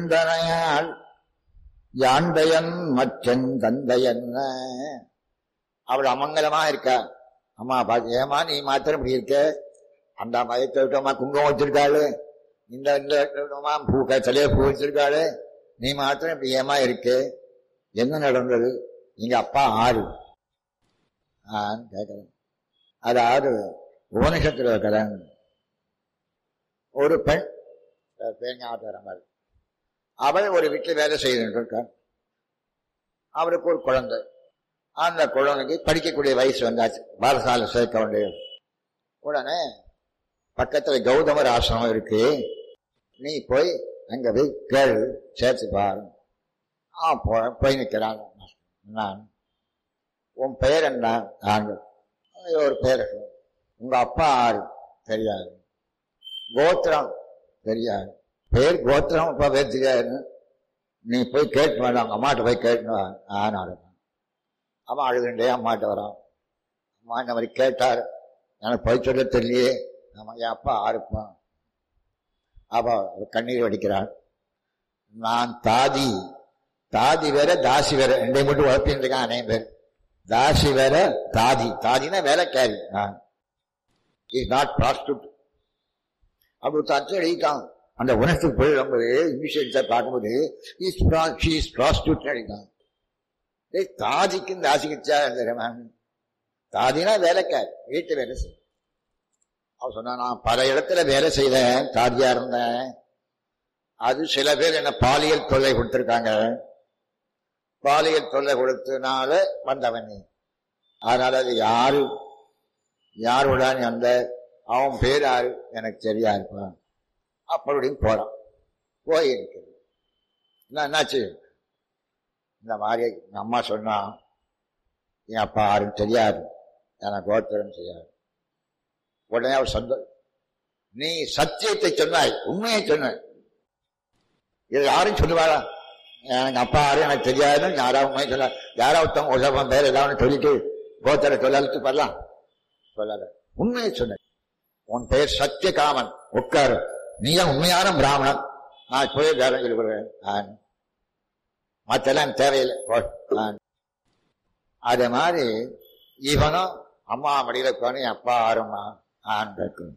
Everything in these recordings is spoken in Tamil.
தனையால் யாண்டையன் மச்சன் தந்தையன்ன அவள் அமங்கலமா இருக்கா அம்மா பாத்து ஏமா நீ மாத்திரம் இப்படி இருக்க அந்த மயத்தை விட்டோமா குங்குமம் வச்சிருக்காளு இந்த இந்த விட்டோமா பூ தலைய பூ வச்சிருக்காளு நீ மாத்திரம் இப்படி ஏமா இருக்கு என்ன நடந்தது எங்க அப்பா ஆறு ஆன்னு கேட்கிறேன் அதாவது உபனிஷத்துல இருக்கிறேன் ஒரு பெண் பெண் ஞாபகம் வர மாதிரி அவள் ஒரு வீட்டில் வேலை செய்துட்டு இருக்கான் அவருக்கு ஒரு குழந்தை அந்த குழந்தைக்கு படிக்கக்கூடிய வயசு வந்தாச்சு பாரசாலை சேர்க்க வேண்டியது உடனே பக்கத்துல கௌதமர் ஆசிரமம் இருக்கு நீ போய் அங்க போய் கேளு சேர்த்து பாரு ஆ போ போய் நிற்கிறான் நான் உன் பெயர் என்ன ஆண்டு ஒரு பெயர் உங்க அப்பா ஆறு தெரியாது கோத்திரம் தெரியாது பேர் கோத்திரம் அப்பா பேர் தெரியாது நீ போய் கேட்டு வேண்டாம் அம்மாட்ட போய் கேட்டு ஆனாரு அம்மா அழுதுண்டே அம்மாட்ட வரான் அம்மா இந்த மாதிரி கேட்டார் எனக்கு போய் சொல்ல தெரியலையே நம்ம என் அப்பா ஆறுப்பான் அப்பா கண்ணீர் வடிக்கிறான் நான் தாதி தாதி வேற தாசி வேற ரெண்டையும் மட்டும் உழப்பின்னு இருக்கான் அனைவன் பேர் தாசி வேற தாதி தாதினா வேலைக்காரி இஸ் நாட் ப்ராஸ்டியூட் அப்படி தச்சு எழுதிட்டான் அந்த உணர்த்துக்கு போய் ரொம்ப இங்கிலீஷ் எடுத்தா பார்க்கும்போது இஸ் ப்ராஸ்டியூட் எழுதிட்டான் தாதிக்கும் தாசிக்குச்சா தாதினா வேலைக்காரி வீட்டு வேலை செய்ய அவன் சொன்னா நான் பல இடத்துல வேலை செய்தேன் தாதியா இருந்தேன் அது சில பேர் என்ன பாலியல் தொல்லை கொடுத்திருக்காங்க பாலியல் தொல்லை கொடுத்தனால வந்தவன் நீ அதனால அது யாரு யாருடன் அந்த அவன் பேர் யாரு எனக்கு சரியா இருப்பான் அப்படியும் போறான் போய் இருக்கிறது என்ன என்னாச்சு இந்த மாதிரி எங்க அம்மா சொன்னா என் அப்பா யாரும் தெரியாது எனக்கு கோத்திரம் செய்யாது உடனே அவர் சொந்த நீ சத்தியத்தை சொன்னாய் உண்மையை சொன்ன இது யாரும் சொல்லுவாரா எனக்கு அப்பா யாரும் எனக்கு தெரியாதுன்னு யாராவது உண்மையை சொல்ல யாராவது ஒருத்தவங்க உலகம் பேர் ஏதாவது சொல்லிட்டு கோத்திர சொல்லலுக்கு பண்ணலாம் சொல்லல உண்மையை சொன்ன உன் பெயர் சத்தியகாமன் உட்காரு நீ உண்மையான பிராமணன் நான் போய் வேற சொல்லி கொடுவேன் மற்றெல்லாம் தேவையில்லை அதே மாதிரி இவனும் அம்மா மடியில உட்காந்து அப்பா ஆறுமா ஆண்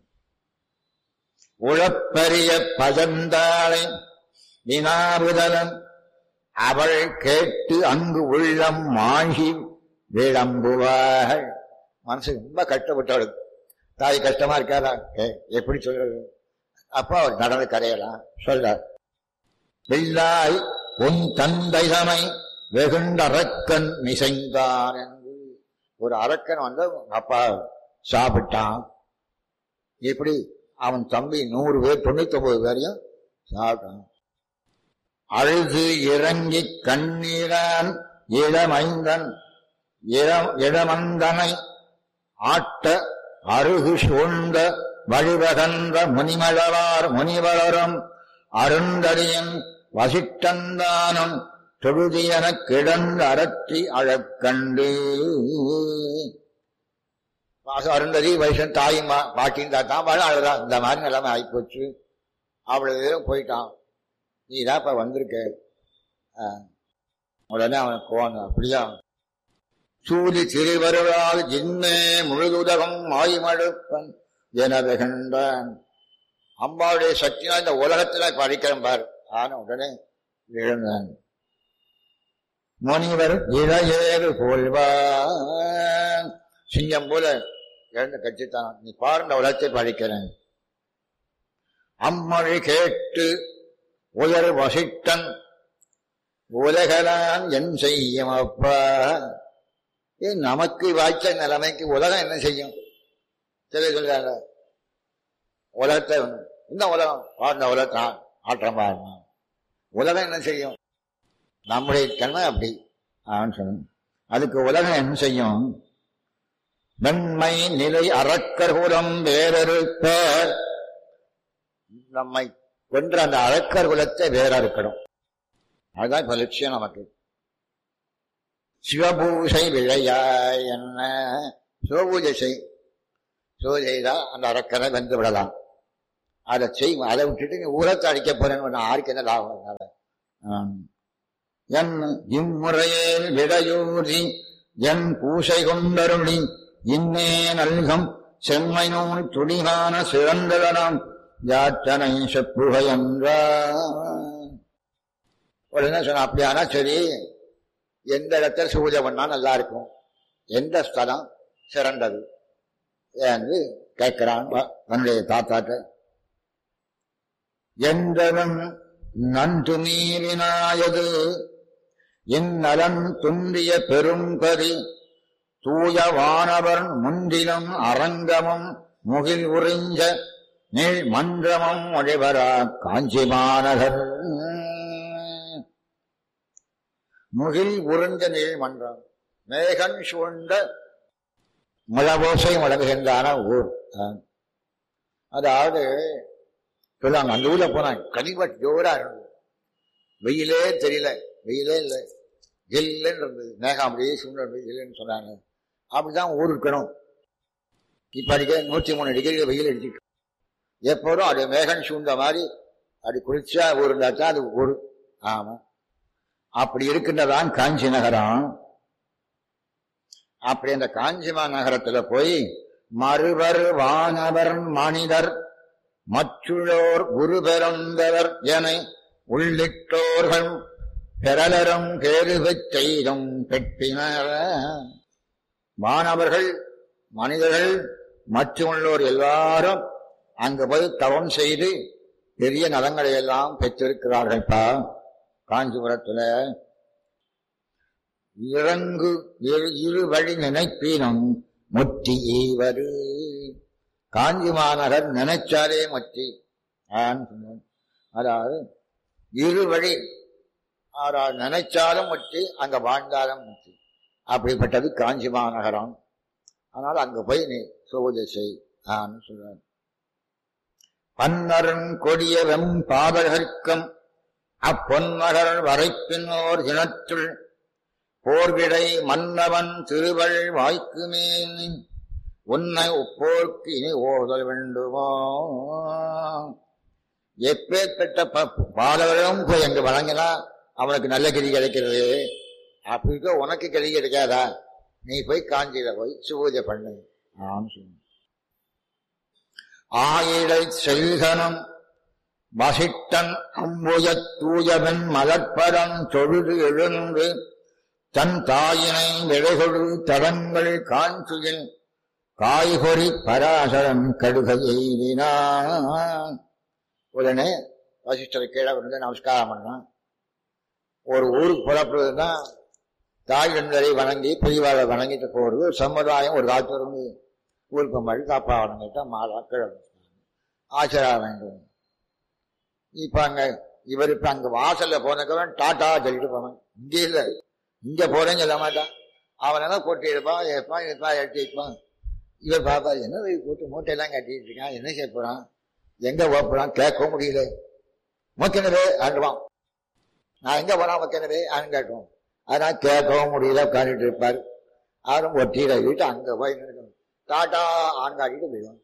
உழப்பரிய பதந்தாளை வினாபுதலன் அவள் கேட்டு அங்கு உள்ளம் மாகி விளம்புவாள் மனசு ரொம்ப கஷ்டப்பட்டவள் தாய் கஷ்டமா இருக்காதா எப்படி சொல்றது அப்பா அவர் நடந்து கரையலாம் சொல்ற வெள்ளாய் உன் தந்தை தமை வெகுண்ட அரக்கன் மிசைந்தான் என்று ஒரு அரக்கன் வந்து அப்பா சாப்பிட்டான் இப்படி அவன் தம்பி நூறு பேர் தொண்ணூத்தி ஒன்பது பேரையும் சாப்பிட்டான் அழுது இறங்கி கண்ணீரான் இளமைந்தன் இளமந்தனை ஆட்ட அருகு சூழ்ந்த வழிவகன்ற முனிமலவார் முனிவளரும் அருந்தடியன் வசிட்டந்தானும் தொழுதியன கிடந்து அரற்றி அழக்கண்டு அருந்ததி வைசன் தாயும் பாட்டியும் தாத்தான் வாழ அழுதான் இந்த மாதிரி நிலைமை ஆகிப்போச்சு அவ்வளவு தூரம் போயிட்டான் நீ தான் இப்ப வந்திருக்க உடனே அவன் கோவம் அப்படியா சூதி திருவருளால் ஜின்னே முழுதுலகம் மாய்மழுப்பன் என வெகண்டான் அம்பாவுடைய சக்தினா இந்த உலகத்துல படிக்கிறேன் பாரு ஆன உடனே எழுந்தான் முனிவர் இளையேறு போல்வான் சிங்கம் போல எழுந்து கட்சித்தான் நீ பாருந்த உலகத்தை படிக்கிறேன் அம்மொழி கேட்டு உயர் வசிட்டன் உலகலான் என் செய்யும் அப்பா நமக்கு வாய்ச்ச நிலைமைக்கு உலகம் என்ன செய்யும் சரி சொல்றாங்க உலகத்தை இந்த உலகம் வாழ்ந்த உலகத்தை ஆட்டம் பாருங்க உலகம் என்ன செய்யும் நம்முடைய தன்மை அப்படி ஆன்னு சொன்ன அதுக்கு உலகம் என்ன செய்யும் நன்மை நிலை அறக்கர்குலம் வேறறுப்ப நம்மை கொன்ற அந்த அறக்கர் குலத்தை வேற இருக்கணும் அதுதான் இப்ப லட்சியம் நமக்கு சிவபூசை விழையாய் என்ன சிவபூஜை செய் சிவஜெய்தா அந்த அரக்கரை வென்று விடலாம் அதை செய் அதை விட்டுட்டு நீ ஊரத்தை அடிக்க போறேன்னு யாருக்கு என்ன லாபம் அதனால ஆம். என் இம்முறையே விடையூறி என் பூசை கொண்டருளி இன்னே நல்கம் செம்மை நூல் துணிகான சிறந்ததனாம் யாற்றனை செப்புகை என்றார் உடனே சொன்ன அப்படியானா சரி எந்த இடத்துல பூஜை பண்ணா நல்லா இருக்கும் எந்த ஸ்தலம் சிறந்தது என்று கேட்கிறான் வ- தன்னுடைய தாத்தாட்ட என்றவன் நன்று நீரினாயது இந்நலன் துன்றிய பெரும்பதி தூய வானவர் முன்றிலும் அரங்கமும் முகில் உறிஞ்ச நீள் மன்றமும் ஒழிவரா காஞ்சி மாநகர் முகில் உறிஞ்ச நீள் மன்றம் மேகன் சூழ்ந்த முழவோசை முழங்குகின்றான ஊர் ஆ. அதாவது சொல்லுவாங்க அந்த ஊர்ல போனாங்க கனிவட் ஜோரா இருந்தது வெயிலே தெரியல வெயிலே இல்லை ஜில்லுன்னு இருந்தது மேகம் அப்படியே சூழ்நிலை ஜில்லுன்னு சொன்னாங்க அப்படிதான் ஊர் இருக்கணும் இப்ப அடிக்க நூற்றி மூணு டிகிரி வெயில் அடிச்சுட்டு எப்போதும் அது மேகம் சூழ்ந்த மாதிரி அப்படி குளிர்ச்சியா ஊர் இருந்தா தான் அது ஊர் ஆமா அப்படி இருக்கின்றதான் காஞ்சி நகரம் அப்படி அந்த காஞ்சிமா நகரத்துல போய் மறுவர் வானவர் மனிதர் மற்றுள்ளோர் குரு பெறந்தவர் என உள்ளிட்டோர்கள் பெறலரும் கேருவச் செய்தும் பெற்றினர் மாணவர்கள் மனிதர்கள் மற்றும் உள்ளோர் எல்லாரும் அங்கு போய் தவம் செய்து பெரிய நலங்களை எல்லாம் பெற்றிருக்கிறார்கள்ப்பா காஞ்சிபுரத்துல இறங்கு இரு இரு வழி நினைப்பீனும் முத்தி ஈவரு காஞ்சி மாநகர் நினைச்சாலே முத்தி ஆன்னு சொன்னார். அதாவது இரு வழி ஆறாவது நினைச்சாலும் முத்தி அங்க வாழ்ந்தாலும் முத்தி அப்படிப்பட்டது காஞ்சி மாநகரம் ஆனால் அங்க போய் நீ சோஜை செய் ஆன்னு சொல்றார் பன்னரும் கொடிய வெம் பாதகர்க்கம் அப்பொன்னகர் வரைப்பின்னோர் இனத்துள் போர்விடை மன்னவன் திருவள் வாய்க்குமேன் உன்னை ஒப்போர்க்கு இனி ஓதல் வேண்டுமோ எப்பேற்பட்ட ப- பாதகரும் போய் அங்கு வழங்கினா அவனுக்கு நல்ல கதி கிடைக்கிறது அப்படி இருக்க உனக்கு கதி கிடைக்காதா நீ போய் காஞ்சியில போய் சுபூஜை பண்ணு ஆன்னு சொன்னான். ஆயிடை செல்கனம் வசிட்டன் அம்புயத் தூயவன் மலர்பரன் தொழுது எழுந்து தன் தாயினை விடைகொடு தடங்கள் காஞ்சியில் காய்கொறி பராசரம் கடுகை எய்தினான் உடனே வசிஷ்டர் கீழே வந்து நமஸ்காரம் பண்ணான் ஒரு ஊருக்கு புறப்படுறதுன்னா தாய் என்பதை வணங்கி பெரியவாளை வணங்கிட்டு போறது ஒரு சமுதாயம் ஒரு காலத்துல இருந்து ஊருக்கு மாதிரி காப்பா வணங்கிட்டா மாலா கீழே ஆச்சரா வேண்டும் இப்ப அங்க இவர் இப்ப அங்க வாசல்ல போனக்கவன் டாட்டா சொல்லிட்டு போவான் இங்க இல்ல இங்க போறேன்னு சொல்ல மாட்டான் அவன் என்ன கொட்டி எடுப்பான் எடுப்பான் எடுப்பான் எடுத்து வைப்பான் இவர் பாப்பா என்ன இது கூட்டு மூட்டையெல்லாம் கட்டிட்டு இருக்கான் என்ன செய்ய போறான் எங்க போறான் கேட்க முடியல மொக்கினவே ஆண்டுவான் நான் எங்க போனா மொக்கினவே ஆன்னு கேட்கும் அதனால கேட்கவும் முடியல உட்காந்துட்டு இருப்பாரு அவரும் ஒட்டியில வீட்டு அங்க போய் நிற்கணும் டாட்டா ஆண் காட்டிட்டு போயிடுவான்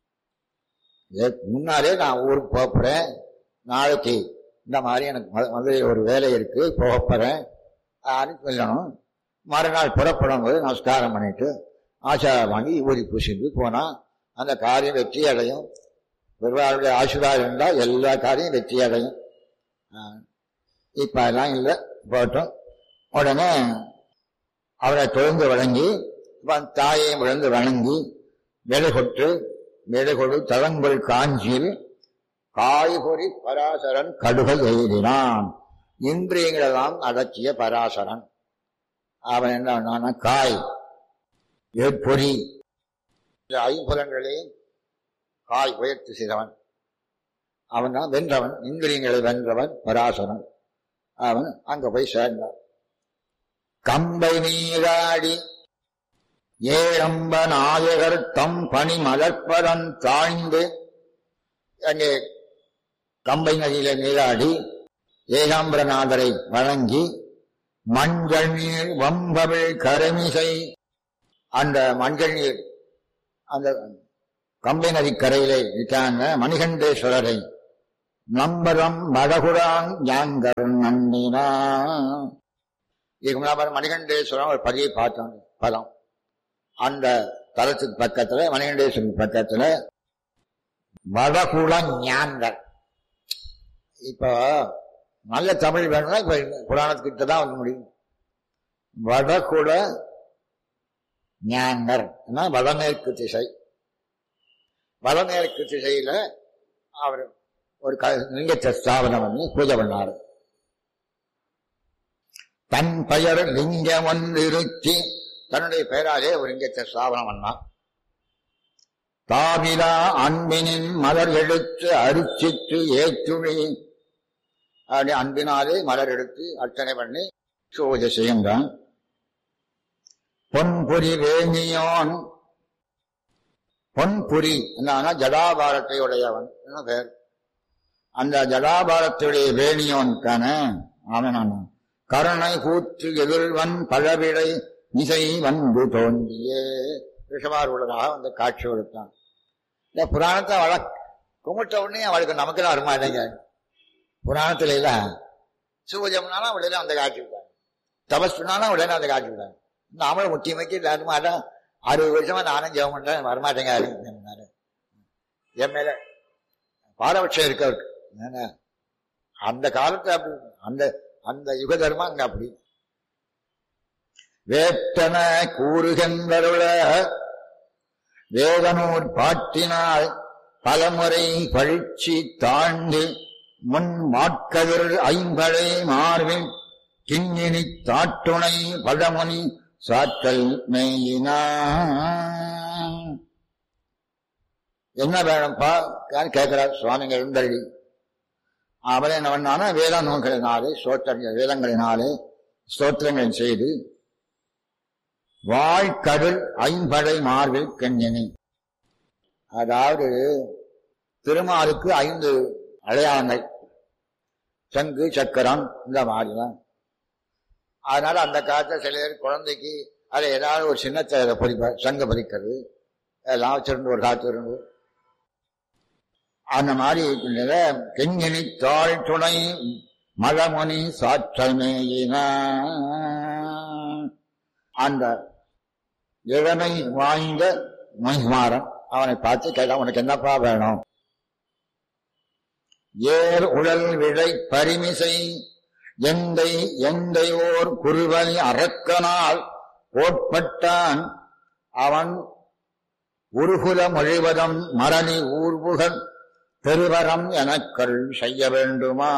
இதற்கு முன்னாலே நான் ஊருக்கு போக போறேன் நாளைக்கு இந்த மாதிரி எனக்கு மது- மதுரையில் ஒரு வேலை இருக்கு போக போறேன் அப்படின்னு சொல்லணும் மறுநாள் புறப்படும் போது நமஸ்காரம் பண்ணிட்டு ஆச்சாரம் வாங்கி ஊதி பூசிட்டு போனா அந்த காரியம் வெற்றி அடையும் பெருவாளுடைய ஆசீர்வாதம் இருந்தால் எல்லா காரியம் வெற்றி அடையும் ஆ. இப்ப அதெல்லாம் இல்லை போட்டோம் உடனே அவரை தொழுந்து வழங்கி இப்ப அந்த தாயையும் விழுந்து வணங்கி மெழுகொட்டு மெழுகொடு தளங்கள் காஞ்சியில் காய்கொறி பராசரன் கடுகை எய்தினான் இந்திரியங்களெல்லாம் அடக்கிய பராசரன் அவன் என்ன பண்ணான்னா காய் பொறி இந்த ஐம்புலங்களையும் காய் உயர்த்தி செய்தவன் அவன் தான் வென்றவன் இந்திரியங்களை வென்றவன் பராசரன் அவன் அங்க போய் சேர்ந்தான் கம்பை நீராடி ஏழம்ப நாயகர் தம் பணி மலர்ப்பரன் தாழ்ந்து அங்கே கம்பை நதியில நீராடி ஏகாம்பரநாதரை வணங்கி மஞ்சள் நீர் வம்பவிழ் கரமிசை அந்த மஞ்சள் நீர் அந்த கம்பை நதிக்கரையிலே இருக்காங்க மணிகண்டேஸ்வரரை நம்பரம் மடகுடான் ஞாங்கர் நம்பினா இதுக்கு முன்னாடி மணிகண்டேஸ்வரம் ஒரு பதியை பார்த்தோம் பதம் அந்த தலத்துக்கு பக்கத்துல மணிகண்டேஸ்வரன் பக்கத்துல வடகுல ஞாங்கர் இப்போ நல்ல தமிழ் வேணும்னா இப்ப புராணத்துக்கிட்ட தான் வந்து முடியும் வடகுல ஞாங்கர் வடமேற்கு திசை வடமேற்கு திசையில அவர் ஒரு லிங்கத்தை ஸ்தாபனம் பண்ணி பூஜை பண்ணாரு தன் பெயர் லிங்கம் ஒன்று இருத்தி தன்னுடைய பெயராலே ஒரு லிங்கத்தை ஸ்தாபனம் பண்ணான் தாவிலா அன்பினின் மலர் எடுத்து அரிச்சிட்டு ஏற்றுழி அப்படி அன்பினாலே மலர் எடுத்து அர்ச்சனை பண்ணி பூஜை செய்கின்றான் பொன்புரி வேணியோன் பொன்புரி என்ன ஜடாபாரத்தை உடையவன் என்ன பேர் அந்த ஜடாபாரத்துடைய வேணியோன்கான அவன் கருணை கூற்று எதிர்வன் பழவிடை இசை வந்து தோன்றியே ரிஷபார் உள்ளதாக வந்து காட்சி கொடுத்தான் இந்த புராணத்தை அவளை கும்பிட்ட உடனே அவளுக்கு நமக்கெல்லாம் வருமாட்டேங்க புராணத்துல இல்ல சூஜம்னாலும் உடனே அந்த காட்சி விட்டாங்க தபஸ் பண்ணாலும் உடனே அந்த காட்சி விட்டாங்க நாமளும் முக்கியமைக்கு வரமாட்டோம் அறுபது வருஷமா நானும் ஜெபம் பண்றேன் வரமாட்டேங்க என் மேல பாரபட்சம் இருக்கு அவருக்கு அந்த காலத்து அப்படி அந்த அந்த யுக தர்மம் அங்க அப்படி வேட்டன கூறுகின்றருள வேதனூர் பாட்டினால் பலமுறை பழிச்சி தாழ்ந்து முன் மாட்கதிர் ஐம்படை மார்பில் கிண்ணினி தாட்டுணை பழமுனி சாற்றல் மேயினா என்ன வேணும்ப்பா கேட்கிறார் சுவாமிங்க எழுந்தருளி அவன் என்ன பண்ணானா வேத நூல்களினாலே ஸ்தோத்திரங்கள் வேதங்களினாலே ஸ்தோத்திரங்களை செய்து வாழ்கடல் ஐம்படை மார்பில் கண்ணினி அதாவது திருமாலுக்கு ஐந்து அடையாளங்கள் சங்கு சக்கரம் இந்த மாதிரிலாம் அதனால அந்த காலத்துல சில பேர் குழந்தைக்கு அதை ஏதாவது ஒரு சின்னத்தை பதிப்பார் சங்க பதிக்கிறது எல்லாம் வச்சிருந்து ஒரு காலத்து இருந்து அந்த மாதிரி கெஞ்சினி தாழ் துணை மழமணி சாற்றமேயின அந்த இளமை வாய்ந்த மகிமாறன் அவனை பார்த்து கேட்டான் உனக்கு என்னப்பா வேணும் ஏர் உழல் விழை பரிமிசை எந்தை எந்தை ஓர் குருவனி அரக்கனால் கோட்பட்டான் அவன் உருகுல மொழிவதம் மரணி ஊர்வுகள் பெருவரம் எனக்கள் செய்ய வேண்டுமா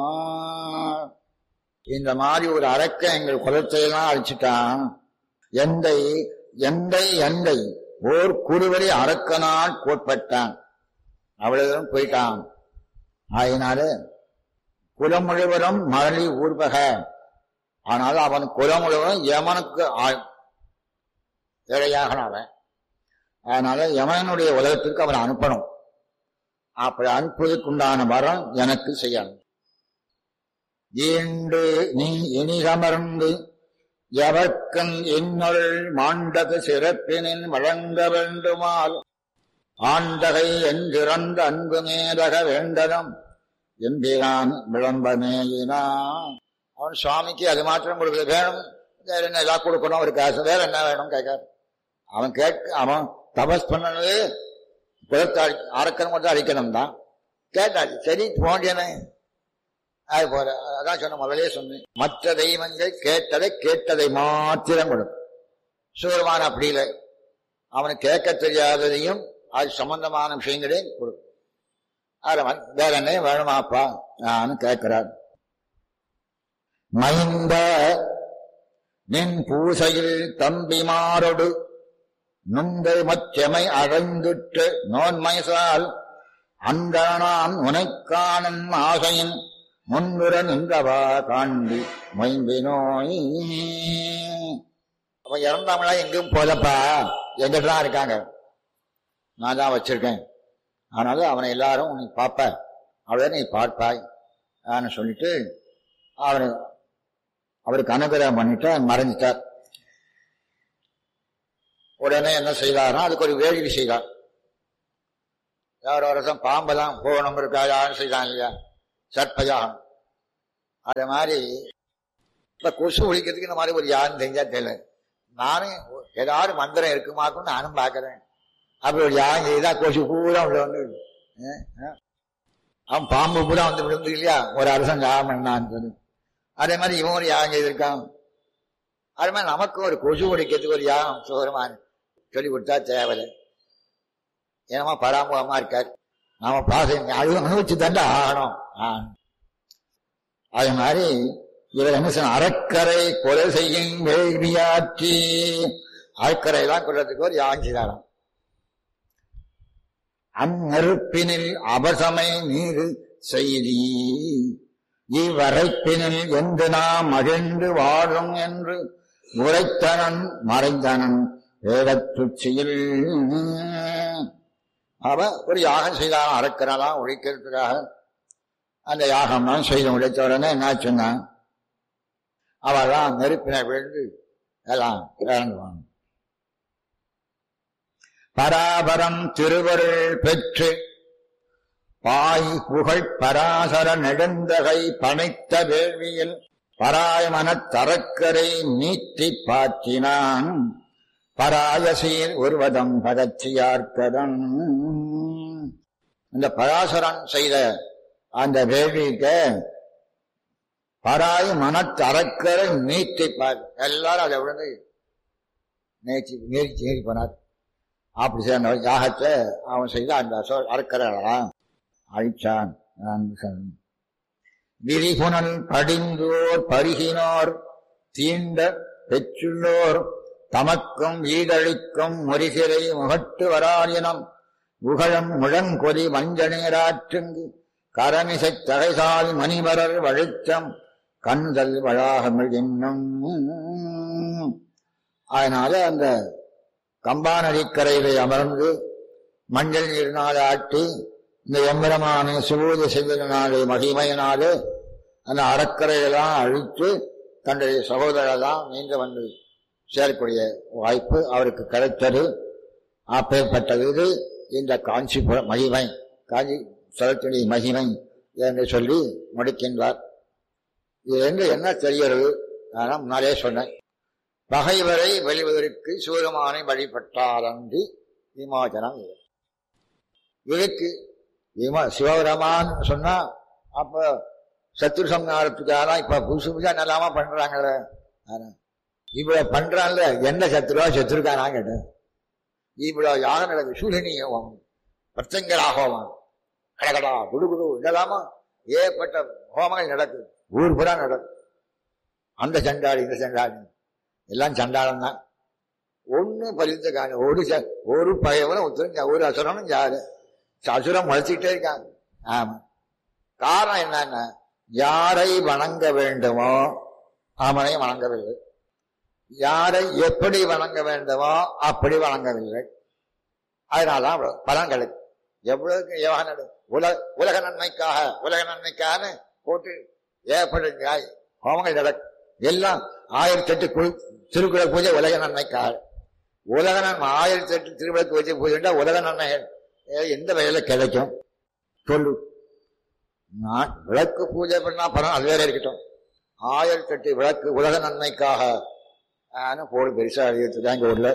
இந்த மாதிரி ஒரு அரக்க எங்கள் குலத்தையெல்லாம் அழிச்சிட்டான் எந்தை எந்தை எந்தை ஓர் குருவரி அரக்கனால் கோட்பட்டான் அவ்வளவுதான் போயிட்டான் ஆயினால குலம் முழுவதும் மரளி ஊர்வக ஆனால் அவன் குலம் முழுவதும் யமனுக்கு இழையாகணும் அவன் அதனால யமனுடைய உலகத்திற்கு அவனை அனுப்பணும் அப்படி அனுப்புவதற்குண்டான வரம் எனக்கு செய்யணும் ஈண்டு நீ இனிகமர்ந்து எவர்க்கன் என்னொள் மாண்டது சிறப்பினின் வழங்க வேண்டுமால் ஆண்டகை என்கிறந்த அன்பு மேலக வேண்டனம் எம்பிரான் விளம்பமேயினான் அவன் சுவாமிக்கு அது மாத்திரம் கொடுக்கல வேணும் வேற என்ன எல்லாம் கொடுக்கணும் ஒரு காசு வேற என்ன வேணும் கேட்காரு அவன் கேட்க அவன் தபஸ் பண்ணது குலத்தை அரக்கன் மட்டும் அழிக்கணும் தான் கேட்டாச்சு சரி போண்டியனே அது போல அதான் சொன்ன முதலே சொன்னேன் மற்ற தெய்வங்கள் கேட்டதை கேட்டதை மாத்திரம் கொடுக்கும் சூரமான அப்படி இல்லை அவனுக்கு கேட்க தெரியாததையும் அது சம்பந்தமான விஷயங்களையும் கொடுக்கும் அதில் வேற என்ன வேணுமாப்பா நான் கேட்கிறார் மைந்த நின் பூசையில் தம்பிமாரொடு நுந்தை மச்சமை அழைந்துட்டு நோன்மைசால் அந்த நான் உனைக்காணும் ஆசையின் முன்னுர நின்றவா காண்டி மொயம்பினோய் அப்ப இறந்தாமலா எங்கும் போலப்பா எங்கிட்ட தான் இருக்காங்க நான் தான் வச்சிருக்கேன் அதனால அவனை எல்லாரும் நீ பார்ப்ப அவளை நீ பார்ப்பாய் ஆன்னு சொல்லிட்டு அவர் அவருக்கு அனுகிரகம் பண்ணிட்டு மறைஞ்சிட்டார் உடனே என்ன செய்தாரோ அதுக்கு ஒரு வேள்வி செய்தார் யாரோ வருஷம் பாம்பெல்லாம் போகணும் இருக்கா யாரும் செய்தான் இல்லையா சர்ப்பயாகம் அதே மாதிரி இப்ப கொசு ஒழிக்கிறதுக்கு இந்த மாதிரி ஒரு யாரும் செஞ்சா தெரியல நானும் ஏதாவது மந்திரம் இருக்குமாக்கும் நானும் பார்க்கறேன் அப்படி ஒரு யாகம் செய்தா கொசு பூரா உள்ள வந்து அஹ், அஹ். அவன் பாம்பு பூரா வந்து விழுந்து இல்லையா ஒரு அரசன் யாகம் பண்ணான்னு சொல்லி அதே மாதிரி இவன் ஒரு யாகம் செய்திருக்கான் அது மாதிரி நமக்கு ஒரு கொசு ஒழிக்கிறதுக்கு ஒரு யாகம் சுகரமான சொல்லி கொடுத்தா தேவையில்லை ஏனமா பராமுகமா இருக்கார் நாம பாச அதுவும் அனுபவிச்சு தாண்டா ஆகணும் ஆகணும். அது மாதிரி இவர் என்ன சொன்ன அறக்கரை கொலை செய்யும் வேள்வியாற்றி அறக்கரை எல்லாம் கொள்றதுக்கு ஒரு யாகம் செய்தாராம் அந்நெருப்பினில் அபசமை நீர் செய்தி இவ்வரைப்பினில் என்று நாம் மகிழ்ந்து வாழும் என்று உரைத்தனன் மறைந்தனன் வேடத்துச்சியில் அவ ஒரு யாகம் செய்தான் அறக்கிறலாம் ஒழிக்கிறதுக்காக அந்த யாகம்லாம் செய்து முடித்த உடனே என்ன சொன்னான் அவெல்லாம் நெருப்பினை விழுந்து எல்லாம் இறங்குவாங்க பராபரம் திருவருள் பெற்று பாய் புகழ் பராசர நெடுந்தகை பனைத்த வேள்வியில் பராயமனத் தரக்கரை நீட்டி பாற்றினான் பராயசீர் ஒருவதம் பகச்சியார்க்கதன் இந்த பராசரன் செய்த அந்த வேள்விக்கு பராய் மனத்தரக்கரை நீட்டி பார் எல்லாரும் அதை விழுந்து நேர்ச்சி நேர்ச்சி ஏறி போனார் அப்படி செய்த யாகத்தை அவன் செய்த அந்த அறக்கரைலாம் அழிச்சான் நான் சொன்னேன். விரிகுணல் படிந்தோர் பருகினோர் தீண்ட பெற்றுள்ளோர் தமக்கும் வீடழிக்கும் முறிசிறை முகட்டு வராயினம் உகழம் முழங்கொலி மஞ்சநீராற்றுங்கு கரமிசைத் தகைசால் மணிவரர் வழுச்சம் கண்தல் வளாகமிழ் என்னும் அதனால அந்த கம்பாநதிக்கரையிலே அமர்ந்து மஞ்சள் நீரினால் ஆட்டி இந்த எம்பரமான சுபூதி செய்ததினாலே மகிமையினாலே அந்த அறக்கரையெல்லாம் அழித்து தன்னுடைய சகோதரெல்லாம் நீங்க வந்து சேரக்கூடிய வாய்ப்பு அவருக்கு கிடைத்தது அப்பேற்பட்டது இது இந்த காஞ்சிபுர மகிமை காஞ்சி ஸ்தலத்துடைய மகிமை என்று சொல்லி முடிக்கின்றார் இது என்று என்ன தெரிகிறது நான் முன்னாலே சொன்னேன் பகைவரை வெளிவதற்கு சூரமானை வழிபட்டாரன்றி விமோசனம் இது. இதுக்கு விமோ சிவபெருமான் சொன்னா அப்ப சத்ரு சம்ஹாரத்துக்காக இப்ப புதுசு புதுசா நல்லாமா பண்றாங்கல்ல ஆனா, இவ்வளவு பண்றான்ல என்ன சத்ருவா சத்ருக்கானா கேட்டேன் இவ்வளவு யாகம் நடக்குது சூழனி ஹோமம் பிரச்சங்கரா ஹோமம் கடகடா குடுகுடு இதெல்லாமா ஏற்பட்ட ஹோமங்கள் நடக்குது ஊர் பூரா நடக்கும் அந்த சண்டாளி இந்த சண்டாளி எல்லாம் சண்டாளம் தான் ஒன்னும் பரிந்து காண ஒரு ச- ஒரு பகைவனும் ஒருத்தரும் ஒரு அசுரனும் யாரு அசுரம் முளைச்சிக்கிட்டே இருக்காங்க ஆமா காரணம் என்னன்னா யாரை வணங்க வேண்டுமோ அவனை வணங்கவில்லை யாரை எப்படி வணங்க வேண்டுமோ அப்படி வணங்கவில்லை அதனால அவ்வளவு பலன் கிடைக்கும் எவ்வளவுக்கு எவ்வளவு நடு- உலக உலக நன்மைக்காக உலக நன்மைக்காக போட்டு ஏற்பட்ட ஹோமங்கள் நடக்கும் எல்லாம் ஆயிரத்தி எட்டு குழு திருக்குறள் பூஜை உலக நன்மைக்காக உலக நன்மை ஆயிரத்தி எட்டு திருவிளக்கு பூஜை பூஜைண்டா உலக நன்மைகள் ஏ, எந்த வகையில கிடைக்கும் சொல்லு நான் விளக்கு பூஜை பண்ணா பணம் அது வேற இருக்கட்டும் ஆயிரத்தி எட்டு விளக்கு உலக நன்மைக்காக ஆனா போடு பெருசா எழுதிட்டு இங்க ஊர்ல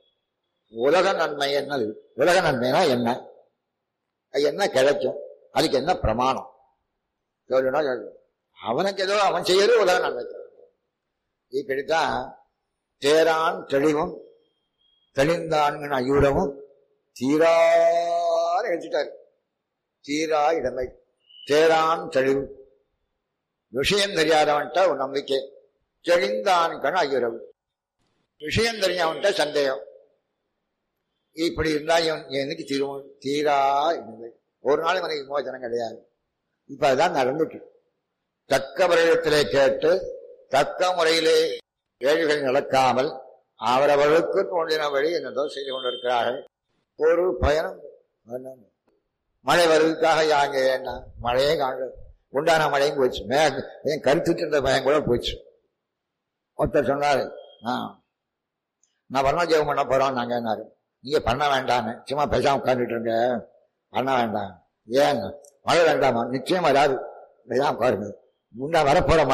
உலக நன்மை என்னது உலக நன்மைனா என்ன அது என்ன கிடைக்கும் அதுக்கு என்ன பிரமாணம் சொல்லுனா சொல்லு. அவனுக்கு ஏதோ அவன் செய்யறது உலக நன்மை இப்படித்தான் தேரான் தெளிவும் தெளிந்தான் ஐயூரமும் தீரார எடுத்துட்டாரு தீரா இடமை தேரான் தெளிவு விஷயம் தெரியாதவன்ட்ட ஒரு நம்பிக்கை தெளிந்தான் கண் ஐயுறவு விஷயம் தெரிஞ்சவன்ட்ட சந்தேகம் இப்படி இருந்தா இவன் எனக்கு தீரும் தீரா இடமை ஒரு நாள் இவனுக்கு விமோசனம் கிடையாது இப்ப அதுதான் நடந்துட்டு தக்க வருடத்திலே கேட்டு தக்க முறையிலே ஏழுகள் நடக்காமல் அவரவர்களுக்கு தோன்றின வழி என்னதோ செய்து கொண்டிருக்கிறார்கள் ஒரு பயணம் வேண்டாம். மழை வருவதற்காக யாங்க என்ன மழையே காணல உண்டான மழையும் போச்சு மேக என் கருத்துட்டு இருந்த பயம் கூட போச்சு ஒருத்தர் சொன்னாரு ஆ நான் வர்ண ஜெபம் பண்ண போறோம் நாங்க என்னாரு நீங்க பண்ண வேண்டான்னு சும்மா பேசாம உட்காந்துட்டு இருங்க பண்ண வேண்டாம் ஏன் மழை வேண்டாமா நிச்சயம் வராது இதான் பாருங்க முன்ன வரப்போற